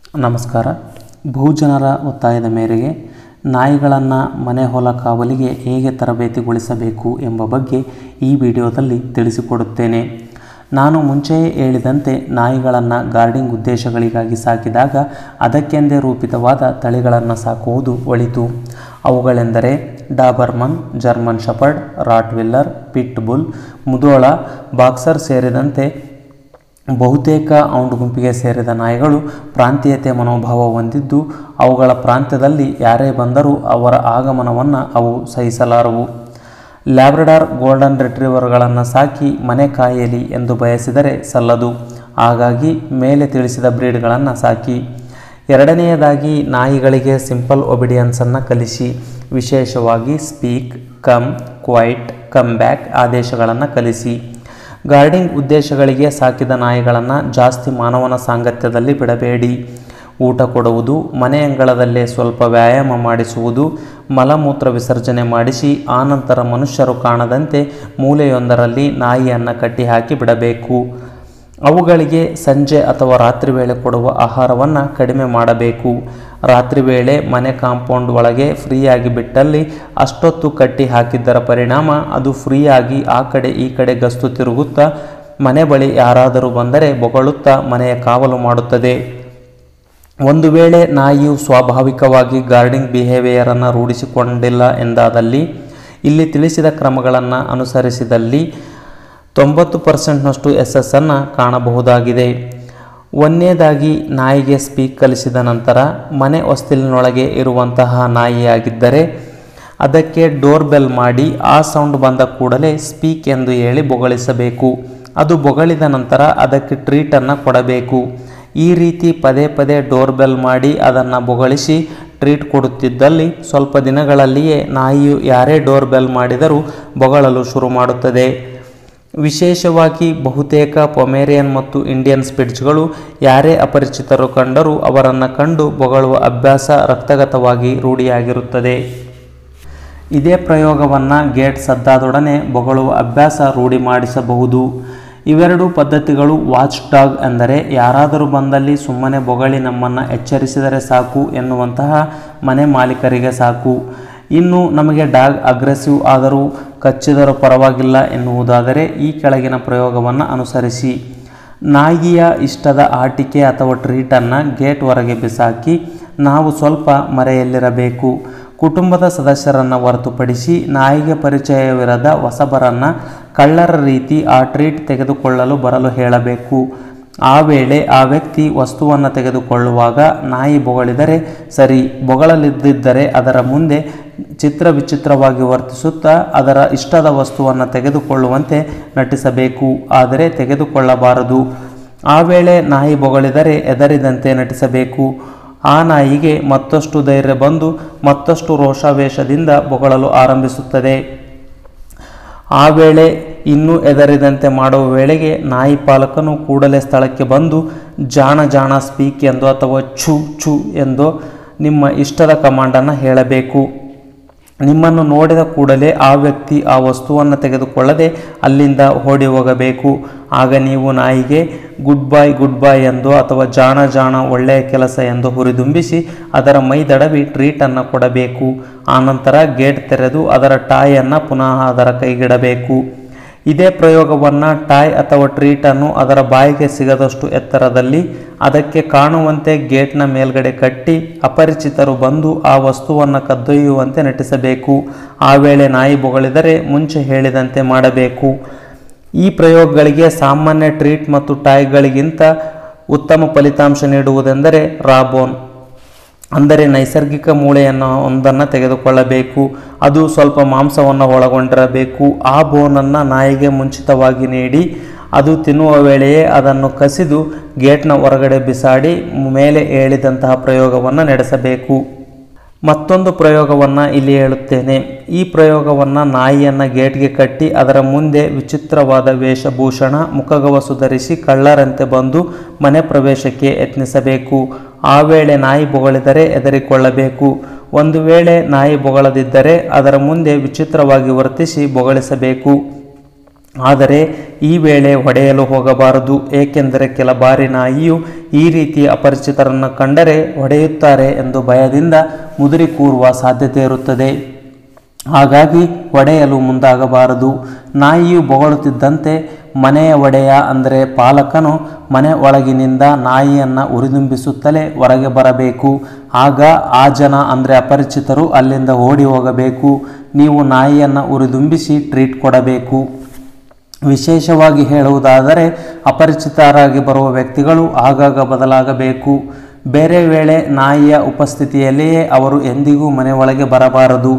ನಮಸ್ಕಾರ ಬಹುಜನರ ಒತ್ತಾಯದ ಮೇರೆಗೆ ನಾಯಿಗಳನ್ನು ಮನೆ ಹೊಲ ಕಾವಲಿಗೆ ಹೇಗೆ ತರಬೇತಿಗೊಳಿಸಬೇಕು ಎಂಬ ಬಗ್ಗೆ ಈ ವಿಡಿಯೋದಲ್ಲಿ ತಿಳಿಸಿಕೊಡುತ್ತೇನೆ ನಾನು ಮುಂಚೆಯೇ ಹೇಳಿದಂತೆ ನಾಯಿಗಳನ್ನು ಗಾರ್ಡಿಂಗ್ ಉದ್ದೇಶಗಳಿಗಾಗಿ ಸಾಕಿದಾಗ ಅದಕ್ಕೆಂದೇ ರೂಪಿತವಾದ ತಳಿಗಳನ್ನು ಸಾಕುವುದು ಒಳಿತು ಅವುಗಳೆಂದರೆ Doberman German shepherd Rottweiler pit bull Mudhol boxer ಸೇರಿದಂತೆ ಬಹುತೇಕ ಔಂಡ್ ಗುಂಪಿಗೆ ಸೇರಿದ ನಾಯಿಗಳು ಪ್ರಾಂತೀಯತೆ ಮನೋಭಾವ ಹೊಂದಿದ್ದು ಅವುಗಳ ಪ್ರಾಂತ್ಯದಲ್ಲಿ ಯಾರೇ ಬಂದರೂ ಅವರ ಆಗಮನವನ್ನು ಅವು ಸಹಿಸಲಾರವು ಲ್ಯಾಬ್ರಡಾರ್ ಗೋಲ್ಡನ್ ರಿಟ್ರೀವರ್ಗಳನ್ನು ಸಾಕಿ ಮನೆ ಕಾಯಲಿ ಎಂದು ಬಯಸಿದರೆ ಸಲ್ಲದು ಹಾಗಾಗಿ ಮೇಲೆ ತಿಳಿಸಿದ ಬ್ರೀಡ್ಗಳನ್ನು ಸಾಕಿ ಎರಡನೆಯದಾಗಿ ನಾಯಿಗಳಿಗೆ ಸಿಂಪಲ್ ಒಬಿಡಿಯನ್ಸನ್ನು ಕಲಿಸಿ ವಿಶೇಷವಾಗಿ speak come quiet come back ಆದೇಶಗಳನ್ನು ಕಲಿಸಿ ಗಾರ್ಡಿಂಗ್ ಉದ್ದೇಶಗಳಿಗೆ ಸಾಕಿದ ನಾಯಿಗಳನ್ನು ಜಾಸ್ತಿ ಮಾನವನ ಸಾಂಗತ್ಯದಲ್ಲಿ ಬಿಡಬೇಡಿ ಊಟ ಕೊಡುವುದು ಮನೆ ಅಂಗಳದಲ್ಲೇ ಸ್ವಲ್ಪ ವ್ಯಾಯಾಮ ಮಾಡಿಸುವುದು ಮಲಮೂತ್ರ ವಿಸರ್ಜನೆ ಮಾಡಿಸಿ ಆನಂತರ ಮನುಷ್ಯರು ಕಾಣದಂತೆ ಮೂಲೆಯೊಂದರಲ್ಲಿ ನಾಯಿಯನ್ನು ಕಟ್ಟಿಹಾಕಿ ಬಿಡಬೇಕು ಅವುಗಳಿಗೆ ಸಂಜೆ ಅಥವಾ ರಾತ್ರಿ ವೇಳೆ ಕೊಡುವ ಆಹಾರವನ್ನು ಕಡಿಮೆ ಮಾಡಬೇಕು ರಾತ್ರಿ ವೇಳೆ ಮನೆ ಕಾಂಪೌಂಡ್ ಒಳಗೆ ಫ್ರೀಯಾಗಿ ಬಿಟ್ಟಲ್ಲಿ ಅಷ್ಟೊತ್ತು ಕಟ್ಟಿ ಹಾಕಿದ್ದರ ಪರಿಣಾಮ ಅದು ಫ್ರೀಯಾಗಿ ಆ ಕಡೆ ಈ ಕಡೆ ಗಸ್ತು ತಿರುಗುತ್ತಾ ಮನೆ ಬಳಿ ಯಾರಾದರೂ ಬಂದರೆ ಬೊಗಳುತ್ತಾ ಮನೆಯ ಕಾವಲು ಮಾಡುತ್ತದೆ ಒಂದು ವೇಳೆ ನಾಯಿಯು ಸ್ವಾಭಾವಿಕವಾಗಿ ಗಾರ್ಡಿಂಗ್ ಬಿಹೇವಿಯರನ್ನು ರೂಢಿಸಿಕೊಂಡಿಲ್ಲ ಎಂದಾದಲ್ಲಿ ಇಲ್ಲಿ ತಿಳಿಸಿದ ಕ್ರಮಗಳನ್ನು ಅನುಸರಿಸಿದಲ್ಲಿ ತೊಂಬತ್ತು ಪರ್ಸೆಂಟ್ನಷ್ಟು ಯಶಸ್ಸನ್ನು ಕಾಣಬಹುದಾಗಿದೆ ಒಂದನೇದಾಗಿ ನಾಯಿಗೆ ಸ್ಪೀಕ್ ಕಲಿಸಿದ ನಂತರ ಮನೆ ಹೊಸ್ತಿಲಿನೊಳಗೆ ಇರುವಂತಹ ನಾಯಿಯಾಗಿದ್ದರೆ ಅದಕ್ಕೆ ಡೋರ್ ಬೆಲ್ ಮಾಡಿ ಆ ಸೌಂಡ್ ಬಂದ ಕೂಡಲೇ ಸ್ಪೀಕ್ ಎಂದು ಹೇಳಿ ಬೊಗಳಿಸಬೇಕು ಅದು ಬೊಗಳಿದ ನಂತರ ಅದಕ್ಕೆ ಟ್ರೀಟನ್ನು ಕೊಡಬೇಕು ಈ ರೀತಿ ಪದೇ ಪದೇ ಡೋರ್ ಬೆಲ್ ಮಾಡಿ ಅದನ್ನು ಬೊಗಳಿಸಿ ಟ್ರೀಟ್ ಕೊಡುತ್ತಿದ್ದಲ್ಲಿ ಸ್ವಲ್ಪ ದಿನಗಳಲ್ಲಿಯೇ ನಾಯಿಯು ಯಾರೇ ಡೋರ್ ಬೆಲ್ ಮಾಡಿದರೂ ಬೊಗಳಲು ಶುರು ಮಾಡುತ್ತದೆ ವಿಶೇಷವಾಗಿ ಬಹುತೇಕ ಪೊಮೇರಿಯನ್ ಮತ್ತು ಇಂಡಿಯನ್ ಸ್ಪಿಡ್ಸ್ಗಳು ಯಾರೇ ಅಪರಿಚಿತರು ಕಂಡರೂ ಅವರನ್ನು ಕಂಡು ಬೊಗಳುವ ಅಭ್ಯಾಸ ರಕ್ತಗತವಾಗಿ ರೂಢಿಯಾಗಿರುತ್ತದೆ ಇದೇ ಪ್ರಯೋಗವನ್ನು ಗೇಟ್ ಸದ್ದಾದೊಡನೆ ಬೊಗಳುವ ಅಭ್ಯಾಸ ರೂಢಿ ಮಾಡಿಸಬಹುದು ಇವೆರಡು ಪದ್ಧತಿಗಳು ವಾಚ್ ಡಾಗ್ ಎಂದರೆ ಯಾರಾದರೂ ಬಂದಲ್ಲಿ ಸುಮ್ಮನೆ ಬೊಗಳಿ ನಮ್ಮನ್ನು ಎಚ್ಚರಿಸಿದರೆ ಸಾಕು ಎನ್ನುವಂತಹ ಮನೆ ಮಾಲೀಕರಿಗೆ ಸಾಕು ಇನ್ನು ನಮಗೆ ಡಾಗ್ ಅಗ್ರೆಸಿವ್ ಆದರೂ ಕಚ್ಚಿದರೂ ಪರವಾಗಿಲ್ಲ ಎನ್ನುವುದಾದರೆ ಈ ಕೆಳಗಿನ ಪ್ರಯೋಗವನ್ನು ಅನುಸರಿಸಿ ನಾಯಿಯ ಇಷ್ಟದ ಆಟಿಕೆ ಅಥವಾ ಟ್ರೀಟನ್ನು ಗೇಟ್ ಹೊರಗೆ ಬಿಸಾಕಿ ನಾವು ಸ್ವಲ್ಪ ಮರೆಯಲ್ಲಿರಬೇಕು ಕುಟುಂಬದ ಸದಸ್ಯರನ್ನು ಹೊರತುಪಡಿಸಿ ನಾಯಿಗೆ ಪರಿಚಯವಿರದ ಹೊಸಬರನ್ನು ಕಳ್ಳರ ರೀತಿ ಆ ಟ್ರೀಟ್ ತೆಗೆದುಕೊಳ್ಳಲು ಬರಲು ಹೇಳಬೇಕು ಆ ವೇಳೆ ಆ ವ್ಯಕ್ತಿ ವಸ್ತುವನ್ನು ತೆಗೆದುಕೊಳ್ಳುವಾಗ ನಾಯಿ ಬೊಗಳಿದರೆ ಸರಿ ಬೊಗಳಲಿದ್ದಿದ್ದರೆ ಅದರ ಮುಂದೆ ಚಿತ್ರ ವಿಚಿತ್ರವಾಗಿ ವರ್ತಿಸುತ್ತಾ ಅದರ ಇಷ್ಟದ ವಸ್ತುವನ್ನು ತೆಗೆದುಕೊಳ್ಳುವಂತೆ ನಟಿಸಬೇಕು ಆದರೆ ತೆಗೆದುಕೊಳ್ಳಬಾರದು ಆ ವೇಳೆ ನಾಯಿ ಬೊಗಳಿದರೆ ಎದರಿದಂತೆ ನಟಿಸಬೇಕು ಆ ನಾಯಿಗೆ ಮತ್ತಷ್ಟು ಧೈರ್ಯ ಬಂದು ಮತ್ತಷ್ಟು ರೋಷಾವೇಶದಿಂದ ಬೊಗಳಲು ಆರಂಭಿಸುತ್ತದೆ ಆ ವೇಳೆ ಇನ್ನೂ ಎದರಿದಂತೆ ಮಾಡುವ ವೇಳೆಗೆ ನಾಯಿ ಪಾಲಕನು ಕೂಡಲೇ ಸ್ಥಳಕ್ಕೆ ಬಂದು ಜಾಣ ಜಾಣ ಸ್ಪೀಕ್ ಎಂದು ಅಥವಾ ಛು ಛು ಎಂದು ನಿಮ್ಮ ಇಷ್ಟದ ಕಮಾಂಡನ್ನು ಹೇಳಬೇಕು ನಿಮ್ಮನ್ನು ನೋಡಿದ ಕೂಡಲೇ ಆ ವ್ಯಕ್ತಿ ಆ ವಸ್ತುವನ್ನು ತೆಗೆದುಕೊಳ್ಳದೆ ಅಲ್ಲಿಂದ ಓಡಿ ಹೋಗಬೇಕು ಆಗ ನೀವು ನಾಯಿಗೆ ಗುಡ್ ಬಾಯ್ ಗುಡ್ ಬಾಯ್ ಎಂದು ಅಥವಾ ಜಾಣ ಜಾಣ ಒಳ್ಳೆಯ ಕೆಲಸ ಎಂದು ಹುರಿದುಂಬಿಸಿ ಅದರ ಮೈ ದಡವಿ ಟ್ರೀಟನ್ನು ಕೊಡಬೇಕು ಆನಂತರ ಗೇಟ್ ತೆರೆದು ಅದರ ಟಾಯನ್ನು ಪುನಃ ಅದರ ಕೈಗಿಡಬೇಕು ಇದೇ ಪ್ರಯೋಗವನ್ನು ಟಾಯ್ ಅಥವಾ ಟ್ರೀಟನ್ನು ಅದರ ಬಾಯಿಗೆ ಸಿಗದಷ್ಟು ಎತ್ತರದಲ್ಲಿ ಅದಕ್ಕೆ ಕಾಣುವಂತೆ ಗೇಟ್ನ ಮೇಲ್ಗಡೆ ಕಟ್ಟಿ ಅಪರಿಚಿತರು ಬಂದು ಆ ವಸ್ತುವನ್ನು ಕದ್ದೊಯ್ಯುವಂತೆ ನಟಿಸಬೇಕು ಆ ವೇಳೆ ನಾಯಿ ಬೊಗಳಿದರೆ ಮುಂಚೆ ಹೇಳಿದಂತೆ ಮಾಡಬೇಕು ಈ ಪ್ರಯೋಗಗಳಿಗೆ ಸಾಮಾನ್ಯ ಟ್ರೀಟ್ ಮತ್ತು ಟಾಯ್ಗಳಿಗಿಂತ ಉತ್ತಮ ಫಲಿತಾಂಶ ನೀಡುವುದೆಂದರೆ ರಾಬೋನ್ ಅಂದರೆ ನೈಸರ್ಗಿಕ ಮೂಳೆಯನ್ನು ಒಂದನ್ನು ತೆಗೆದುಕೊಳ್ಳಬೇಕು ಅದು ಸ್ವಲ್ಪ ಮಾಂಸವನ್ನು ಒಳಗೊಂಡಿರಬೇಕು ಆ ಬೋನನ್ನು ನಾಯಿಗೆ ಮುಂಚಿತವಾಗಿ ನೀಡಿ ಅದು ತಿನ್ನುವ ವೇಳೆಯೇ ಅದನ್ನು ಕಸಿದು ಗೇಟ್ನ ಹೊರಗಡೆ ಬಿಸಾಡಿ ಮೇಲೆ ಹೇಳಿದಂತಹ ಪ್ರಯೋಗವನ್ನು ನಡೆಸಬೇಕು ಮತ್ತೊಂದು ಪ್ರಯೋಗವನ್ನು ಇಲ್ಲಿ ಹೇಳುತ್ತೇನೆ ಈ ಪ್ರಯೋಗವನ್ನು ನಾಯಿಯನ್ನು ಗೇಟ್ಗೆ ಕಟ್ಟಿ ಅದರ ಮುಂದೆ ವಿಚಿತ್ರವಾದ ವೇಷಭೂಷಣ ಮುಖಗವಸು ಧರಿಸಿ ಕಳ್ಳರಂತೆ ಬಂದು ಮನೆ ಪ್ರವೇಶಕ್ಕೆ ಯತ್ನಿಸಬೇಕು ಆ ವೇಳೆ ನಾಯಿ ಬೊಗಳಿದರೆ ಎದರಿಕೊಳ್ಳಬೇಕು ಒಂದು ವೇಳೆ ನಾಯಿ ಬೊಗಳದಿದ್ದರೆ ಅದರ ಮುಂದೆ ವಿಚಿತ್ರವಾಗಿ ವರ್ತಿಸಿ ಬೊಗಳಿಸಬೇಕು ಆದರೆ ಈ ವೇಳೆ ಹೊಡೆಯಲು ಹೋಗಬಾರದು ಏಕೆಂದರೆ ಕೆಲ ಬಾರಿ ನಾಯಿಯು ಈ ರೀತಿ ಅಪರಿಚಿತರನ್ನು ಕಂಡರೆ ಹೊಡೆಯುತ್ತಾರೆ ಎಂದು ಭಯದಿಂದ ಮುದುರಿ ಕೂರುವ ಸಾಧ್ಯತೆ ಇರುತ್ತದೆ ಹಾಗಾಗಿ ಹೊಡೆಯಲು ಮುಂದಾಗಬಾರದು ನಾಯಿಯು ಬೊಗಳುತ್ತಿದ್ದಂತೆ ಮನೆಯ ಒಡೆಯ ಅಂದರೆ ಪಾಲಕನು ಮನೆ ಒಳಗಿನಿಂದ ನಾಯಿಯನ್ನು ಉರಿದುಂಬಿಸುತ್ತಲೇ ಹೊರಗೆ ಬರಬೇಕು ಆಗ ಆ ಜನ ಅಂದರೆ ಅಪರಿಚಿತರು ಅಲ್ಲಿಂದ ಓಡಿ ಹೋಗಬೇಕು ನೀವು ನಾಯಿಯನ್ನು ಉರಿದುಂಬಿಸಿ ಟ್ರೀಟ್ ಕೊಡಬೇಕು ವಿಶೇಷವಾಗಿ ಹೇಳುವುದಾದರೆ ಅಪರಿಚಿತರಾಗಿ ಬರುವ ವ್ಯಕ್ತಿಗಳು ಆಗಾಗ ಬದಲಾಗಬೇಕು ಬೇರೆ ವೇಳೆ ನಾಯಿಯ ಉಪಸ್ಥಿತಿಯಲ್ಲಿಯೇ ಅವರು ಎಂದಿಗೂ ಮನೆ ಒಳಗೆ ಬರಬಾರದು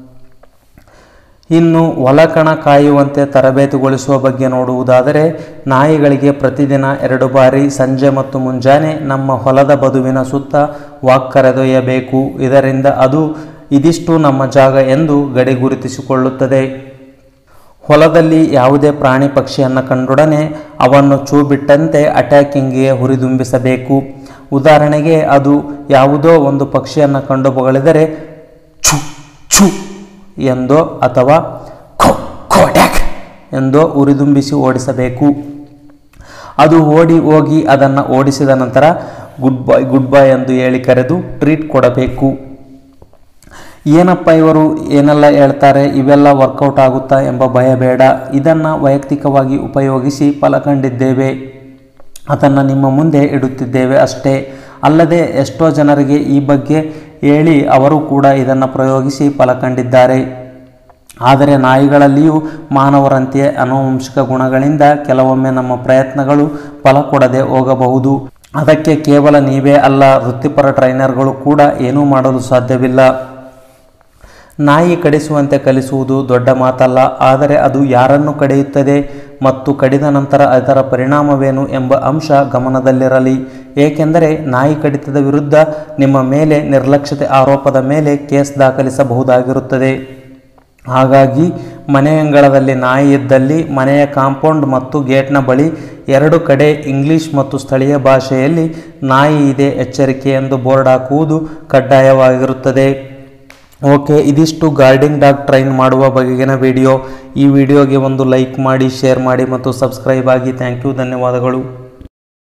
ಇನ್ನು ಒಲಕಣ ಕಾಯುವಂತೆ ತರಬೇತುಗೊಳಿಸುವ ಬಗ್ಗೆ ನೋಡುವುದಾದರೆ ನಾಯಿಗಳಿಗೆ ಪ್ರತಿದಿನ ಎರಡು ಬಾರಿ ಸಂಜೆ ಮತ್ತು ಮುಂಜಾನೆ ನಮ್ಮ ಹೊಲದ ಬದುವಿನ ಸುತ್ತ ವಾಕ್ ಕರೆದೊಯ್ಯಬೇಕು ಇದರಿಂದ ಅದು ಇದಿಷ್ಟು ನಮ್ಮ ಜಾಗ ಎಂದು ಗಡಿ ಗುರುತಿಸಿಕೊಳ್ಳುತ್ತದೆ ಹೊಲದಲ್ಲಿ ಯಾವುದೇ ಪ್ರಾಣಿ ಪಕ್ಷಿಯನ್ನು ಕಂಡೊಡನೆ ಅವನ್ನು ಚೂ ಬಿಟ್ಟಂತೆ ಅಟ್ಯಾಕಿಂಗ್ಗೆ ಹುರಿದುಂಬಿಸಬೇಕು ಉದಾಹರಣೆಗೆ ಅದು ಯಾವುದೋ ಒಂದು ಪಕ್ಷಿಯನ್ನು ಕಂಡು ಬೊಗಳಿದರೆ ಛು ಛು ಎಂದೋ ಅಥವಾ ಖೋ ಖೋ ಡ್ಯಾಕ್ ಎಂದೋ ಉರಿದುಂಬಿಸಿ ಓಡಿಸಬೇಕು ಅದು ಓಡಿ ಹೋಗಿ ಅದನ್ನು ಓಡಿಸಿದ ನಂತರ ಗುಡ್ ಬಾಯ್ ಗುಡ್ ಬಾಯ್ ಎಂದು ಹೇಳಿ ಕರೆದು ಟ್ರೀಟ್ ಕೊಡಬೇಕು ಏನಪ್ಪ ಇವರು ಏನೆಲ್ಲ ಹೇಳ್ತಾರೆ ಇವೆಲ್ಲ ವರ್ಕೌಟ್ ಆಗುತ್ತಾ ಎಂಬ ಭಯ ಬೇಡ ಇದನ್ನು ವೈಯಕ್ತಿಕವಾಗಿ ಉಪಯೋಗಿಸಿ ಫಲ ಕಂಡಿದ್ದೇವೆ ಅದನ್ನು ನಿಮ್ಮ ಮುಂದೆ ಇಡುತ್ತಿದ್ದೇವೆ ಅಷ್ಟೇ ಅಲ್ಲದೆ ಎಷ್ಟೋ ಜನರಿಗೆ ಈ ಬಗ್ಗೆ ಹೇಳಿ ಅವರು ಕೂಡ ಇದನ್ನು ಪ್ರಯೋಗಿಸಿ ಫಲ ಕಂಡಿದ್ದಾರೆ ಆದರೆ ನಾಯಿಗಳಲ್ಲಿಯೂ ಮಾನವರಂತೆಯೇ ಅನುವಂಶಿಕ ಗುಣಗಳಿಂದ ಕೆಲವೊಮ್ಮೆ ನಮ್ಮ ಪ್ರಯತ್ನಗಳು ಫಲ ಕೊಡದೆ ಹೋಗಬಹುದು ಅದಕ್ಕೆ ಕೇವಲ ನೀವೇ ಅಲ್ಲ ವೃತ್ತಿಪರ ಟ್ರೈನರ್ಗಳು ಕೂಡ ಏನೂ ಮಾಡಲು ಸಾಧ್ಯವಿಲ್ಲ ನಾಯಿ ಕಡಿಸುವಂತೆ ಕಲಿಸುವುದು ದೊಡ್ಡ ಮಾತಲ್ಲ ಆದರೆ ಅದು ಯಾರನ್ನು ಕಡಿಯುತ್ತದೆ ಮತ್ತು ಕಡಿದ ನಂತರ ಅದರ ಪರಿಣಾಮವೇನು ಎಂಬ ಅಂಶ ಗಮನದಲ್ಲಿರಲಿ ಏಕೆಂದರೆ ನಾಯಿ ಕಡಿತದ ವಿರುದ್ಧ ನಿಮ್ಮ ಮೇಲೆ ನಿರ್ಲಕ್ಷ್ಯತೆ ಆರೋಪದ ಮೇಲೆ ಕೇಸ್ ದಾಖಲಿಸಬಹುದಾಗಿರುತ್ತದೆ ಹಾಗಾಗಿ ಮನೆಯಂಗಳದಲ್ಲಿ ನಾಯಿ ಇದ್ದಲ್ಲಿ ಮನೆಯ ಕಾಂಪೌಂಡ್ ಮತ್ತು ಗೇಟ್ನ ಬಳಿ ಎರಡು ಕಡೆ ಇಂಗ್ಲಿಷ್ ಮತ್ತು ಸ್ಥಳೀಯ ಭಾಷೆಯಲ್ಲಿ ನಾಯಿ ಇದೆ ಎಚ್ಚರಿಕೆ ಎಂದು ಬೋರ್ಡ್ ಹಾಕುವುದು ಕಡ್ಡಾಯವಾಗಿರುತ್ತದೆ ಓಕೆ ಇದಿಷ್ಟು ಗಾರ್ಡಿಂಗ್ ಡಾಗ್ ಟ್ರೈನ್ ಮಾಡುವ ಬಗೆಗಿನ ವಿಡಿಯೋ ಈ ವಿಡಿಯೋಗೆ ಒಂದು ಲೈಕ್ ಮಾಡಿ ಶೇರ್ ಮಾಡಿ ಮತ್ತು ಸಬ್ಸ್ಕ್ರೈಬ್ ಆಗಿ ಥ್ಯಾಂಕ್ ಯು ಧನ್ಯವಾದಗಳು